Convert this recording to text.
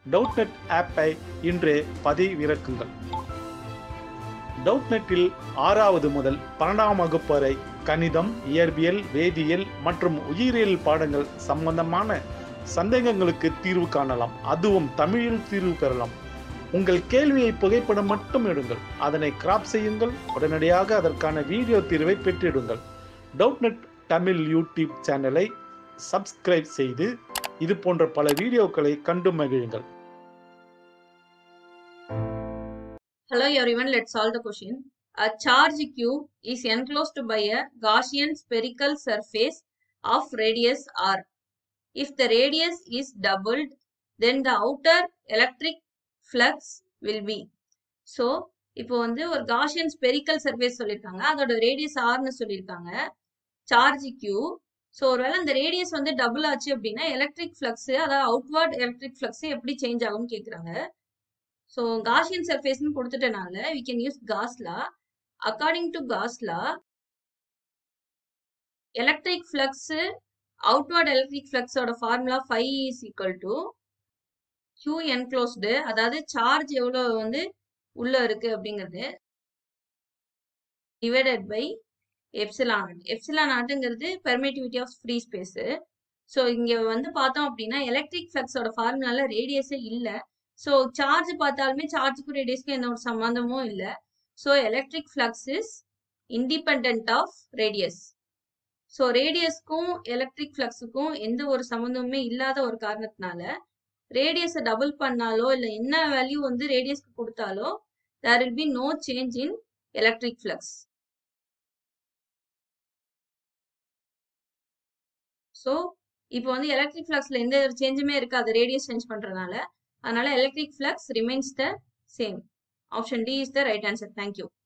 டவுட்நெட் ஆப்பை இன்றே பதிவிறக்குங்கள் டவுட்நெட்டில் ஆறாவது முதல் பன்னெண்டாம் வகுப்பு வரை கணிதம் இயற்பியல் வேதியியல் மற்றும் உயிரியல் பாடங்கள் சம்பந்தமான சந்தேகங்களுக்கு தீர்வு காணலாம் அதுவும் தமிழில் தீர்வு பெறலாம் உங்கள் கேள்வியை புகைப்படம் மட்டும் எடுங்கள் அதனை கிராப் செய்யுங்கள் உடனடியாக அதற்கான வீடியோ தீர்வை பெற்றிடுங்கள் டவுட்நெட் தமிழ் யூடியூப் சேனலை சப்ஸ்கிரைப் செய்து இது போன்ற பல வீடியோக்களை கண்டு மகிழுங்கள் Hello everyone, let's solve the question. A charge q is enclosed by a Gaussian spherical surface of radius r. If the radius is doubled, then the outer electric flux will be. So, இப்போ வந்து ஒரு Gaussian spherical surface சொல்லியிருக்காங்க அதோட radius ஆர்னு சொல்லியிருக்காங்க charge Q so ஒருவேளை அந்த radius வந்து double ஆச்சு அப்படின்னா எலக்ட்ரிக் ஃப்ளக்ஸ் அதாவது அவுட்வர்ட் எலக்ட்ரிக் ஃப்ளக்ஸ் எப்படி சேஞ்ச் ஆகும்னு கேட்குறாங்க ஸோ காஷியன் சர்ஃபேஸ்னு கொடுத்துட்டனால we can use Gauss law according to Gauss law electric flux outward electric ஃப்ளக்ஸோட formula five is equal to Q enclosed அதாவது சார்ஜ் எவ்வளோ வந்து உள்ள இருக்கு அப்படிங்கிறது divided by epsilon nought epsilon நாட்டுங்கிறது permittivity of free space so இங்கே வந்து பார்த்தோம் அப்படின்னா எலக்ட்ரிக் ஃப்ளக்ஸோட ஃபார்முலால ரேடியஸே இல்லை ஸோ சார்ஜ் பார்த்தாலுமே சார்ஜுக்கும் ரேடியஸ்க்கும் எந்த ஒரு சம்மந்தமும் இல்லை so electric flux is independent of radius so ரேடியஸ்க்கும் எலக்ட்ரிக் ஃப்ளக்ஸுக்கும் எந்த ஒரு சம்மந்தமுமே இல்லாத ஒரு காரணத்தினால ரேடியஸை டபுள் பண்ணாலோ இல்லை என்ன வேல்யூ வந்து ரேடியஸ்க்கு கொடுத்தாலோ there will be no change in electric flux so இப்போ வந்து எலக்ட்ரிக் ஃப்ளக்ஸில் எந்த ஒரு சேஞ்சுமே இருக்காது ரேடியஸ் சேஞ்ச் பண்ணுறதுனால அதனால electric flux remains the same option D is the right answer thank you